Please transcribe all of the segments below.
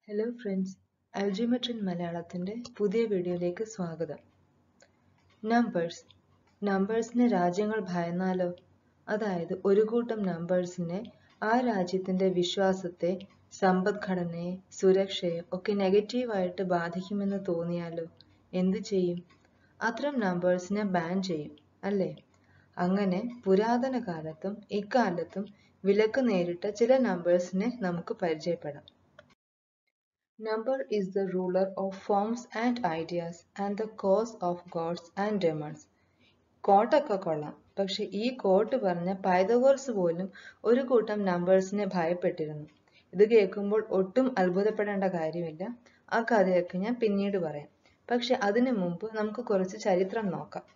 Hello friends അൽജിമെട്രിൻ മലയാളത്തിൻ്റെ പുതിയ വീഡിയോയിലേക്ക് സ്വാഗതം നമ്പേഴ്സ് നമ്പേഴ്സിനെ രാജ്യങ്ങൾ ഭയന്നാലോ അതായത് ഒരു കൂട്ടം നമ്പേഴ്സിനെ ആ രാജ്യത്തിൻ്റെ വിശ്വാസത്തെ സമ്പദ്ഘടനയെ സുരക്ഷയെ ഒക്കെ നെഗറ്റീവായിട്ട് ബാധിക്കുമെന്ന് തോന്നിയാലോ എന്തു ചെയ്യും അത്തരം നമ്പേഴ്സിനെ ബാൻ ചെയ്യും അല്ലേ അങ്ങനെ പുരാതന കാലത്തും ഇക്കാലത്തും വിലക്ക് നേരിട്ട ചില നമ്പേഴ്സിനെ നമുക്ക് പരിചയപ്പെടാം Number is the ruler of forms and ideas and the cause of gods and demons. കോട്ടൊക്കെ കൊള്ളാം പക്ഷെ ഈ കോട്ട് പറഞ്ഞ പൈതഗോർസ് പോലും ഒരു കൂട്ടം നമ്പേഴ്സിനെ ഭയപ്പെട്ടിരുന്നു ഇത് കേൾക്കുമ്പോൾ ഒട്ടും അത്ഭുതപ്പെടേണ്ട കാര്യമില്ല ആ കഥയൊക്കെ ഞാൻ പിന്നീട് പറയാം പക്ഷെ അതിനു മുമ്പ് നമുക്ക് കുറച്ച് ചരിത്രം നോക്കാം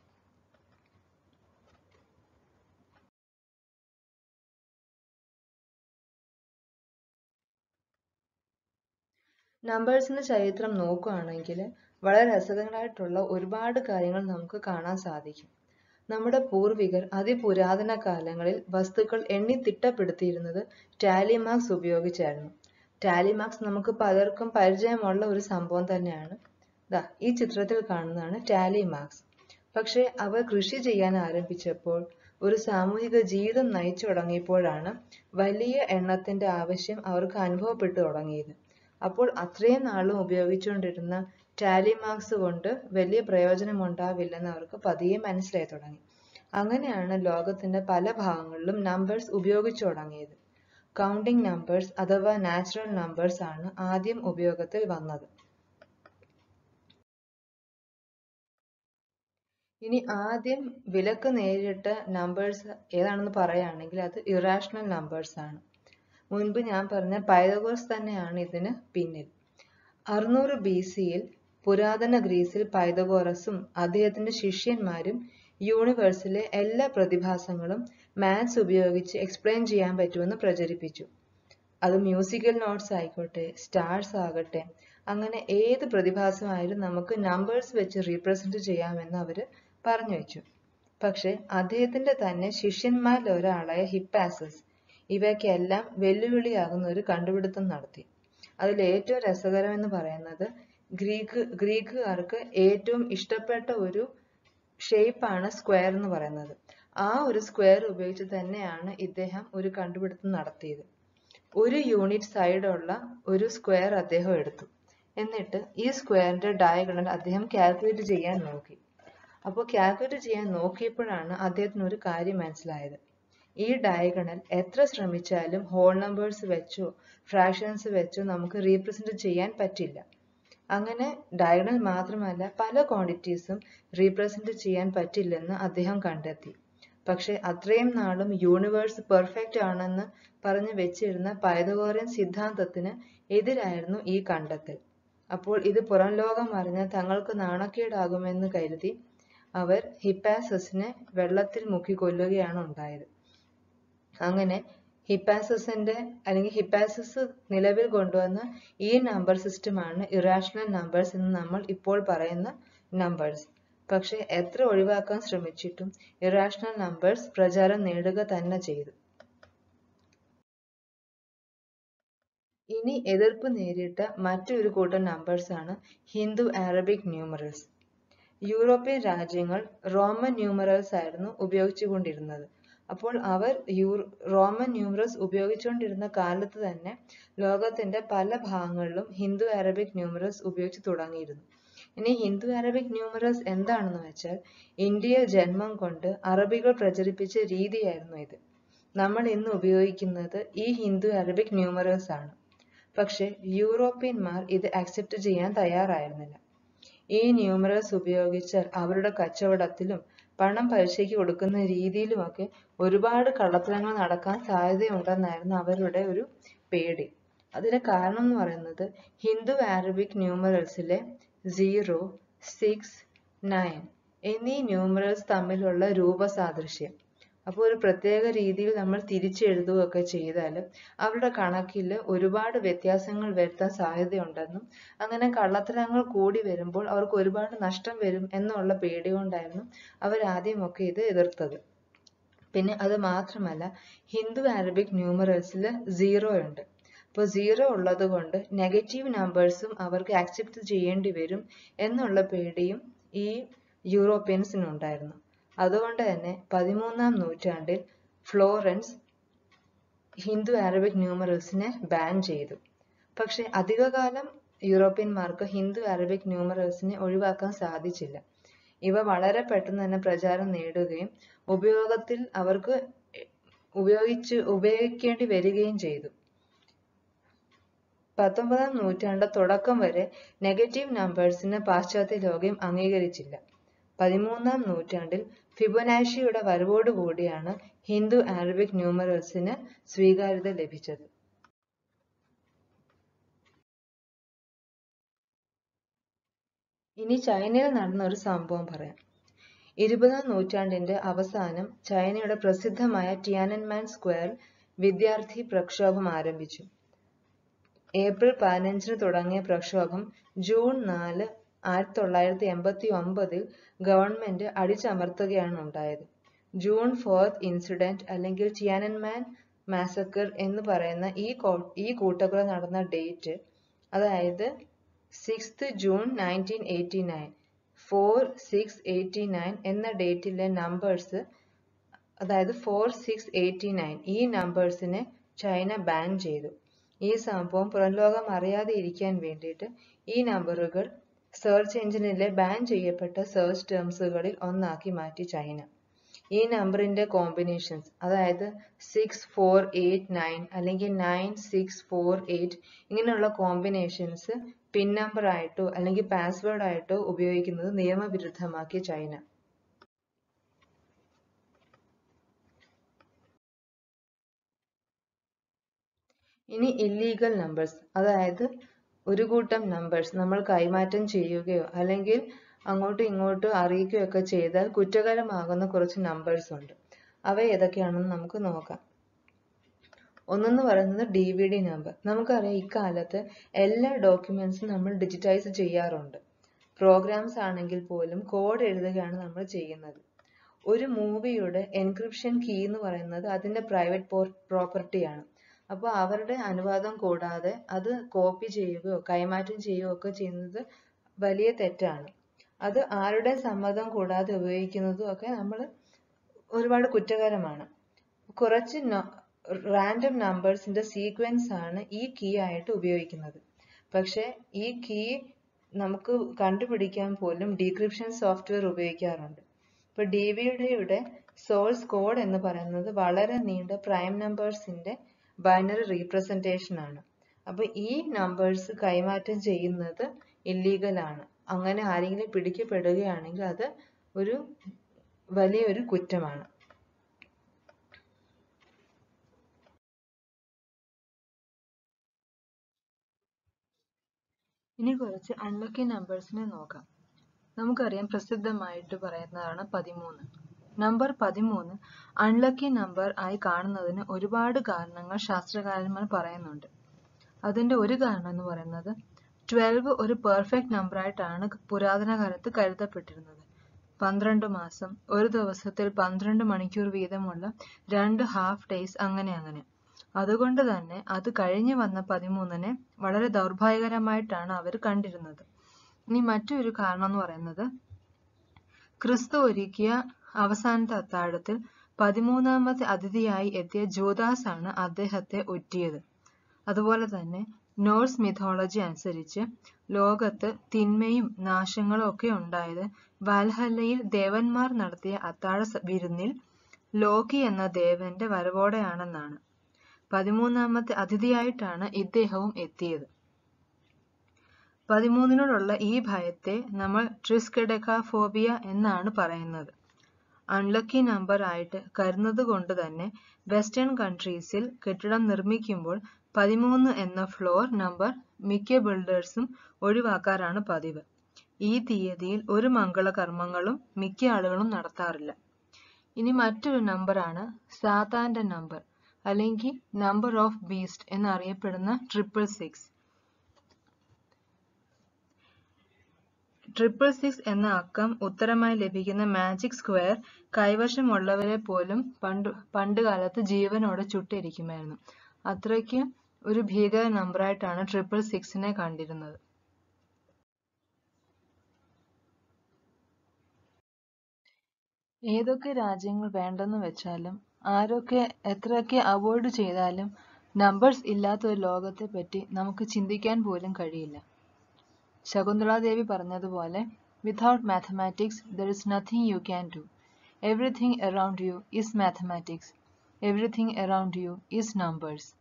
നമ്പേഴ്സിന്റെ ചരിത്രം നോക്കുകയാണെങ്കിൽ വളരെ രസകരമായിട്ടുള്ള ഒരുപാട് കാര്യങ്ങൾ നമുക്ക് കാണാൻ സാധിക്കും നമ്മുടെ പൂർവികർ അതിപുരാതന കാലങ്ങളിൽ വസ്തുക്കൾ എണ്ണി തിട്ടപ്പെടുത്തിയിരുന്നത് ടാലി മാർക്സ് ഉപയോഗിച്ചായിരുന്നു ടാലി മാർക്സ് നമുക്ക് പലർക്കും പരിചയമുള്ള ഒരു സംഭവം തന്നെയാണ് ദാ ഈ ചിത്രത്തിൽ കാണുന്നതാണ് ടാലി മാർക്സ് പക്ഷേ അവർ കൃഷി ചെയ്യാൻ ആരംഭിച്ചപ്പോൾ ഒരു സാമൂഹിക ജീവിതം നയിച്ചു തുടങ്ങിയപ്പോഴാണ് വലിയ എണ്ണത്തിന്റെ ആവശ്യം അവർക്ക് അനുഭവപ്പെട്ടു തുടങ്ങിയത് അപ്പോൾ അത്രയും നാളും ഉപയോഗിച്ചുകൊണ്ടിരുന്ന ടാലി മാർക്സ് കൊണ്ട് വലിയ പ്രയോജനം ഉണ്ടാവില്ലെന്ന് അവർക്ക് പതിയെ മനസ്സിലായി തുടങ്ങി അങ്ങനെയാണ് ലോകത്തിന്റെ പല ഭാഗങ്ങളിലും നമ്പേഴ്സ് ഉപയോഗിച്ചു തുടങ്ങിയത് കൗണ്ടിംഗ് നമ്പേഴ്സ് അഥവാ നാച്ചുറൽ നമ്പേഴ്സ് ആണ് ആദ്യം ഉപയോഗത്തിൽ വന്നത് ഇനി ആദ്യം വിലക്ക് നേരിട്ട നമ്പേഴ്സ് ഏതാണെന്ന് പറയുകയാണെങ്കിൽ അത് ഇറാഷണൽ നമ്പേഴ്സ് ആണ് മുൻപ് ഞാൻ പറഞ്ഞ പൈതഗോറസ് തന്നെയാണ് ഇതിന് പിന്നിൽ അറുന്നൂറ് ബി സിയിൽ പുരാതന ഗ്രീസിൽ പൈതഗോറസും അദ്ദേഹത്തിന്റെ ശിഷ്യന്മാരും യൂണിവേഴ്സിലെ എല്ലാ പ്രതിഭാസങ്ങളും മാത്സ് ഉപയോഗിച്ച് എക്സ്പ്ലെയിൻ ചെയ്യാൻ പറ്റുമെന്ന് പ്രചരിപ്പിച്ചു അത് മ്യൂസിക്കൽ നോട്ട്സ് ആയിക്കോട്ടെ സ്റ്റാർസ് ആകട്ടെ അങ്ങനെ ഏത് പ്രതിഭാസമായാലും നമുക്ക് നമ്പേഴ്സ് വെച്ച് റീപ്രസെന്റ് ചെയ്യാമെന്ന് അവര് പറഞ്ഞു വെച്ചു പക്ഷെ അദ്ദേഹത്തിന്റെ തന്നെ ശിഷ്യന്മാരിൽ ഒരാളായ ഹിപ്പാസസ് ഇവയ്ക്കെല്ലാം വെല്ലുവിളിയാകുന്ന ഒരു കണ്ടുപിടുത്തം നടത്തി അതിൽ ഏറ്റവും രസകരം എന്ന് പറയുന്നത് ഗ്രീക്ക് ഗ്രീക്കുകാർക്ക് ഏറ്റവും ഇഷ്ടപ്പെട്ട ഒരു ഷേപ്പാണ് സ്ക്വയർ എന്ന് പറയുന്നത് ആ ഒരു സ്ക്വയർ ഉപയോഗിച്ച് തന്നെയാണ് ഇദ്ദേഹം ഒരു കണ്ടുപിടുത്തം നടത്തിയത് ഒരു യൂണിറ്റ് സൈഡുള്ള ഒരു സ്ക്വയർ അദ്ദേഹം എടുത്തു എന്നിട്ട് ഈ സ്ക്വയറിന്റെ ഡയഗണൽ അദ്ദേഹം കാൽക്കുലേറ്റ് ചെയ്യാൻ നോക്കി അപ്പോൾ കാൽക്കുലേറ്റ് ചെയ്യാൻ നോക്കിയപ്പോഴാണ് അദ്ദേഹത്തിന് ഒരു കാര്യം മനസ്സിലായത് ഈ ഡയഗണൽ എത്ര ശ്രമിച്ചാലും ഹോൾ നമ്പേഴ്സ് വെച്ചോ ഫ്രാക്ഷൻസ് വെച്ചോ നമുക്ക് റീപ്രസെന്റ് ചെയ്യാൻ പറ്റില്ല അങ്ങനെ ഡയഗണൽ മാത്രമല്ല പല ക്വാണ്ടിറ്റീസും റീപ്രസെന്റ് ചെയ്യാൻ പറ്റില്ലെന്ന് അദ്ദേഹം കണ്ടെത്തി പക്ഷെ അത്രയും നാളും യൂണിവേഴ്സ് പെർഫെക്റ്റ് ആണെന്ന് പറഞ്ഞു വെച്ചിരുന്ന പൈതഗോറിയൻ സിദ്ധാന്തത്തിന് എതിരായിരുന്നു ഈ കണ്ടെത്തൽ അപ്പോൾ ഇത് പുറം ലോകം അറിഞ്ഞ തങ്ങൾക്ക് നാണക്കേടാകുമെന്ന് കരുതി അവർ ഹിപ്പാസസിനെ വെള്ളത്തിൽ മുക്കി കൊല്ലുകയാണ് ഉണ്ടായത് അങ്ങനെ ഹിപ്പാസസിന്റെ അല്ലെങ്കിൽ ഹിപ്പാസസ് നിലവിൽ കൊണ്ടുവന്ന ഈ നമ്പർ സിസ്റ്റമാണ് ഇറാഷണൽ നമ്പേഴ്സ് എന്ന് നമ്മൾ ഇപ്പോൾ പറയുന്ന നമ്പേഴ്സ് പക്ഷെ എത്ര ഒഴിവാക്കാൻ ശ്രമിച്ചിട്ടും ഇറാഷണൽ നമ്പേഴ്സ് പ്രചാരം നേടുക തന്നെ ചെയ്തു ഇനി എതിർപ്പ് നേരിട്ട മറ്റൊരു കൂട്ടം നമ്പേഴ്സ് ആണ് ഹിന്ദു അറബിക് ന്യൂമറൽസ് യൂറോപ്യൻ രാജ്യങ്ങൾ റോമൻ ന്യൂമറൽസ് ആയിരുന്നു ഉപയോഗിച്ചുകൊണ്ടിരുന്നത് അപ്പോൾ അവർ യൂ റോമൻ ന്യൂമറൽസ് ഉപയോഗിച്ചുകൊണ്ടിരുന്ന കാലത്ത് തന്നെ ലോകത്തിന്റെ പല ഭാഗങ്ങളിലും ഹിന്ദു അറബിക് ന്യൂമറൽസ് ഉപയോഗിച്ച് തുടങ്ങിയിരുന്നു ഇനി ഹിന്ദു അറബിക് ന്യൂമറൽസ് എന്താണെന്ന് വെച്ചാൽ ഇന്ത്യയിൽ ജന്മം കൊണ്ട് അറബികൾ പ്രചരിപ്പിച്ച രീതിയായിരുന്നു ഇത് നമ്മൾ ഇന്ന് ഉപയോഗിക്കുന്നത് ഈ ഹിന്ദു അറബിക് ന്യൂമറൽസ് ആണ് പക്ഷെ യൂറോപ്യന്മാർ ഇത് അക്സെപ്റ്റ് ചെയ്യാൻ തയ്യാറായിരുന്നില്ല ഈ ന്യൂമറൽസ് ഉപയോഗിച്ചാൽ അവരുടെ കച്ചവടത്തിലും പണം പലിശയ്ക്ക് കൊടുക്കുന്ന രീതിയിലുമൊക്കെ ഒരുപാട് കള്ളത്തരങ്ങൾ നടക്കാൻ സാധ്യതയുണ്ടെന്നായിരുന്നു അവരുടെ ഒരു പേടി അതിന് കാരണം എന്ന് പറയുന്നത് ഹിന്ദു അറബിക് ന്യൂമറൽസിലെ സീറോ സിക്സ് നയൻ എന്നീ ന്യൂമറൽസ് തമ്മിലുള്ള രൂപസാദൃശ്യം അപ്പോൾ ഒരു പ്രത്യേക രീതിയിൽ നമ്മൾ തിരിച്ചെഴുതുകയൊക്കെ ചെയ്താൽ അവരുടെ കണക്കിൽ ഒരുപാട് വ്യത്യാസങ്ങൾ വരുത്താൻ സാധ്യതയുണ്ടെന്നും അങ്ങനെ കള്ളത്തരങ്ങൾ കൂടി വരുമ്പോൾ അവർക്ക് ഒരുപാട് നഷ്ടം വരും എന്നുള്ള പേടി കൊണ്ടായിരുന്നു അവർ ആദ്യമൊക്കെ ഇത് എതിർത്തത് പിന്നെ അത് മാത്രമല്ല ഹിന്ദു അറബിക് ന്യൂമറൽസിൽ സീറോ ഉണ്ട് അപ്പോൾ സീറോ ഉള്ളത് കൊണ്ട് നെഗറ്റീവ് നമ്പേഴ്സും അവർക്ക് ആക്സെപ്റ്റ് ചെയ്യേണ്ടി വരും എന്നുള്ള പേടിയും ഈ യൂറോപ്യൻസിനുണ്ടായിരുന്നു അതുകൊണ്ട് തന്നെ പതിമൂന്നാം നൂറ്റാണ്ടിൽ ഫ്ലോറൻസ് ഹിന്ദു അറബിക് ന്യൂമറൽസിനെ ബാൻ ചെയ്തു പക്ഷെ അധികകാലം യൂറോപ്യന്മാർക്ക് ഹിന്ദു അറബിക് ന്യൂമറൽസിനെ ഒഴിവാക്കാൻ സാധിച്ചില്ല ഇവ വളരെ പെട്ടെന്ന് തന്നെ പ്രചാരം നേടുകയും ഉപയോഗത്തിൽ അവർക്ക് ഉപയോഗിച്ച് ഉപയോഗിക്കേണ്ടി വരികയും ചെയ്തു പത്തൊമ്പതാം നൂറ്റാണ്ട് തുടക്കം വരെ നെഗറ്റീവ് നമ്പേഴ്സിന് പാശ്ചാത്യ ലോകം അംഗീകരിച്ചില്ല പതിമൂന്നാം നൂറ്റാണ്ടിൽ ഫിബൊനാച്ചിയുടെ വരവോടുകൂടിയാണ് ഹിന്ദു അറബിക് ന്യൂമറൽസിന് സ്വീകാര്യത ലഭിച്ചത് ഇനി ചൈനയിൽ നടന്ന ഒരു സംഭവം പറയാം ഇരുപതാം നൂറ്റാണ്ടിന്റെ അവസാനം ചൈനയുടെ പ്രസിദ്ധമായ ടിയാനൻമാൻ സ്ക്വയറിൽ വിദ്യാർത്ഥി പ്രക്ഷോഭം ആരംഭിച്ചു ഏപ്രിൽ പതിനഞ്ചിന് തുടങ്ങിയ പ്രക്ഷോഭം ജൂൺ നാല് ആയിരത്തി തൊള്ളായിരത്തി എൺപത്തി ഒമ്പതിൽ ഗവൺമെന്റ് അടിച്ചമർത്തുകയാണ് ഉണ്ടായത് ജൂൺ ഫോർത്ത് ഇൻസിഡന്റ് അല്ലെങ്കിൽ ടിയാനൻമാൻ മാസക്കർ എന്ന് പറയുന്ന ഈ ഈ കൂട്ടക്കൊല നടന്ന ഡേറ്റ് അതായത് sixth June nineteen eighty nine four six eighty nine എന്ന ഡേറ്റിലെ നമ്പേഴ്സ് അതായത് ഫോർ സിക്സ് എയ്റ്റി നയൻ ഈ നമ്പേഴ്സിനെ ചൈന ബാൻ ചെയ്തു ഈ സംഭവം പുറംലോകം അറിയാതെ ഇരിക്കാൻ വേണ്ടിയിട്ട് ഈ നമ്പറുകൾ സെർച്ച് എഞ്ചിനിലെ ബാൻ ചെയ്യപ്പെട്ട സെർച്ച് ടേംസുകളിൽ ഒന്നാക്കി മാറ്റി ചൈന ഈ നമ്പറിന്റെ കോമ്പിനേഷൻസ് അതായത് സിക്സ് ഫോർ എയ്റ്റ് നയൻ അല്ലെങ്കിൽ നയൻ സിക്സ് ഫോർ എയ്റ്റ് ഇങ്ങനെയുള്ള കോമ്പിനേഷൻസ് പിൻ നമ്പർ ആയിട്ടോ അല്ലെങ്കിൽ പാസ്വേഡ് ആയിട്ടോ ഉപയോഗിക്കുന്നത് നിയമവിരുദ്ധമാക്കി ചൈന ഇനി ഇല്ലീഗൽ നമ്പേഴ്സ് അതായത് ഒരു കൂട്ടം നമ്പേഴ്സ് നമ്മൾ കൈമാറ്റം ചെയ്യുകയോ അല്ലെങ്കിൽ അങ്ങോട്ടും ഇങ്ങോട്ടും അറിയിക്കുകയോ ഒക്കെ ചെയ്താൽ കുറ്റകരമാകുന്ന കുറച്ച് നമ്പേഴ്സ് ഉണ്ട് അവ ഏതൊക്കെയാണെന്ന് നമുക്ക് നോക്കാം ഒന്നെന്ന് പറയുന്നത് ഡി വി ഡി നമ്പർ നമുക്കറിയാം ഇക്കാലത്ത് എല്ലാ ഡോക്യുമെന്റ്സും നമ്മൾ ഡിജിറ്റൈസ് ചെയ്യാറുണ്ട് പ്രോഗ്രാംസ് ആണെങ്കിൽ പോലും കോഡ് എഴുതുകയാണ് നമ്മൾ ചെയ്യുന്നത് ഒരു മൂവിയുടെ എൻക്രിപ്ഷൻ കീ എന്ന് പറയുന്നത് അതിന്റെ പ്രൈവറ്റ് പ്രോപ്പർട്ടിയാണ് അപ്പോൾ അവരുടെ അനുവാദം കൂടാതെ അത് കോപ്പി ചെയ്യുകയോ കൈമാറ്റം ചെയ്യുകയോ ഒക്കെ ചെയ്യുന്നത് വലിയ തെറ്റാണ് അത് ആരുടെ സമ്മതം കൂടാതെ ഉപയോഗിക്കുന്നതും ഒക്കെ നമ്മൾ ഒരുപാട് കുറ്റകരമാണ് കുറച്ച് റാൻഡം നമ്പേഴ്സിന്റെ സീക്വൻസ് ആണ് ഈ കീ ആയിട്ട് ഉപയോഗിക്കുന്നത് പക്ഷെ ഈ കീ നമുക്ക് കണ്ടുപിടിക്കാൻ പോലും ഡീക്രിപ്ഷൻ സോഫ്റ്റ്വെയർ ഉപയോഗിക്കാറുണ്ട് ഇപ്പൊ ഡി വി ഡിയുടെ സോഴ്സ് കോഡ് എന്ന് പറയുന്നത് വളരെ നീണ്ട പ്രൈം നമ്പേഴ്സിന്റെ ബൈനറി റീപ്രസെന്റേഷൻ ആണ് അപ്പൊ ഈ നമ്പേഴ്സ് കൈമാറ്റം ചെയ്യുന്നത് ഇല്ലീഗൽ ആണ് അങ്ങനെ ആരെങ്കിലും പിടിക്കപ്പെടുകയാണെങ്കിൽ അത് ഒരു വലിയൊരു കുറ്റമാണ് ഇനി കുറച്ച് അൺലക്കി നമ്പേഴ്സിനെ നോക്കാം നമുക്കറിയാം പ്രസിദ്ധമായിട്ട് പറയുന്നതാണ് പതിമൂന്ന് നമ്പർ പതിമൂന്ന് അൺലക്കി നമ്പർ ആയി കാണുന്നതിന് ഒരുപാട് കാരണങ്ങൾ ശാസ്ത്രകാരന്മാർ പറയുന്നുണ്ട് അതിന്റെ ഒരു കാരണം എന്ന് പറയുന്നത് ട്വൽവ് ഒരു പെർഫെക്റ്റ് നമ്പർ ആയിട്ടാണ് പുരാതന കാലത്ത് കരുതപ്പെട്ടിരുന്നത് പന്ത്രണ്ട് മാസം ഒരു ദിവസത്തിൽ പന്ത്രണ്ട് മണിക്കൂർ വീതമുള്ള രണ്ട് ഹാഫ് ഡേയ്സ് അങ്ങനെ അങ്ങനെ അതുകൊണ്ട് തന്നെ അത് കഴിഞ്ഞു വന്ന പതിമൂന്നിനെ വളരെ ദൗർഭാഗ്യകരമായിട്ടാണ് അവർ കണ്ടിരുന്നത് ഇനി മറ്റൊരു കാരണം എന്ന് പറയുന്നത് ക്രിസ്തു ഒരുക്കിയ അവസാനത്തെ അത്താഴത്തിൽ പതിമൂന്നാമത്തെ അതിഥിയായി എത്തിയ ജൂദാസ് ആണ് അദ്ദേഹത്തെ ഒറ്റിയത് അതുപോലെ തന്നെ നോർസ് മിഥോളജി അനുസരിച്ച് ലോകത്ത് തിന്മയും നാശങ്ങളും ഒക്കെ ഉണ്ടായത് വാൽഹല്ലയിൽ ദേവന്മാർ നടത്തിയ അത്താഴ വിരുന്നിൽ ലോക്കി എന്ന ദേവന്റെ വരവോടെയാണെന്നാണ് പതിമൂന്നാമത്തെ അതിഥിയായിട്ടാണ് ഇദ്ദേഹവും എത്തിയത് പതിമൂന്നിനോടുള്ള ഈ ഭയത്തെ നമ്മൾ ട്രിസ്കെഡക്കാഫോബിയ എന്നാണ് പറയുന്നത് അൺലക്കി നമ്പർ ആയിട്ട് കരുതുന്നത് കൊണ്ട് തന്നെ വെസ്റ്റേൺ കൺട്രീസിൽ കെട്ടിടം നിർമ്മിക്കുമ്പോൾ പതിമൂന്ന് എന്ന ഫ്ലോർ നമ്പർ മിക്ക ബിൽഡേഴ്സും ഒഴിവാക്കാറാണ് പതിവ് ഈ തീയതിയിൽ ഒരു മംഗളകർമ്മങ്ങളും മിക്ക ആളുകളും നടത്താറില്ല ഇനി മറ്റൊരു നമ്പറാണ് സാത്താന്റെ നമ്പർ അല്ലെങ്കിൽ നമ്പർ ഓഫ് ബീസ്റ്റ് എന്നറിയപ്പെടുന്ന ട്രിപ്പിൾ സിക്സ് ട്രിപ്പിൾ സിക്സ് എന്ന അക്കം ഉത്തരമായി ലഭിക്കുന്ന മാജിക് സ്ക്വയർ കൈവശമുള്ളവരെ പോലും പണ്ട് പണ്ട് കാലത്ത് ജീവനോടെ ചുട്ടിരിക്കുമായിരുന്നു അത്രയ്ക്കും ഒരു ഭീകര നമ്പറായിട്ടാണ് ട്രിപ്പിൾ സിക്സിനെ കണ്ടിരുന്നത് ഏതൊക്കെ രാജ്യങ്ങൾ വേണ്ടെന്ന് വെച്ചാലും ആരൊക്കെ എത്രയൊക്കെ അവോയ്ഡ് ചെയ്താലും നമ്പേഴ്സ് ഇല്ലാത്ത ഒരു ലോകത്തെ പറ്റി നമുക്ക് ചിന്തിക്കാൻ പോലും കഴിയില്ല ശകുന്തളാദേവി പറഞ്ഞതുപോലെ without mathematics there is nothing you can do everything around you is mathematics everything around you is numbers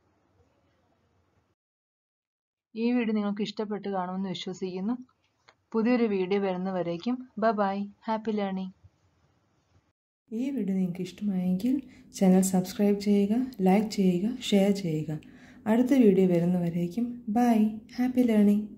ഈ വീഡിയോ നിങ്ങൾക്ക് ഇഷ്ടപ്പെട്ട് കാണുമെന്ന് വിശ്വസിക്കുന്നു പുതിയൊരു വീഡിയോ വരുന്നവരേക്കും ബ ബൈ ഹാപ്പി ലേണിംഗ് ഈ വീഡിയോ നിങ്ങൾക്ക് ഇഷ്ടമായെങ്കിൽ ചാനൽ സബ്സ്ക്രൈബ് ചെയ്യുക ലൈക്ക് ചെയ്യുക ഷെയർ ചെയ്യുക അടുത്ത വീഡിയോ വരുന്നവരേക്കും ബൈ ഹാപ്പി ലേണിംഗ്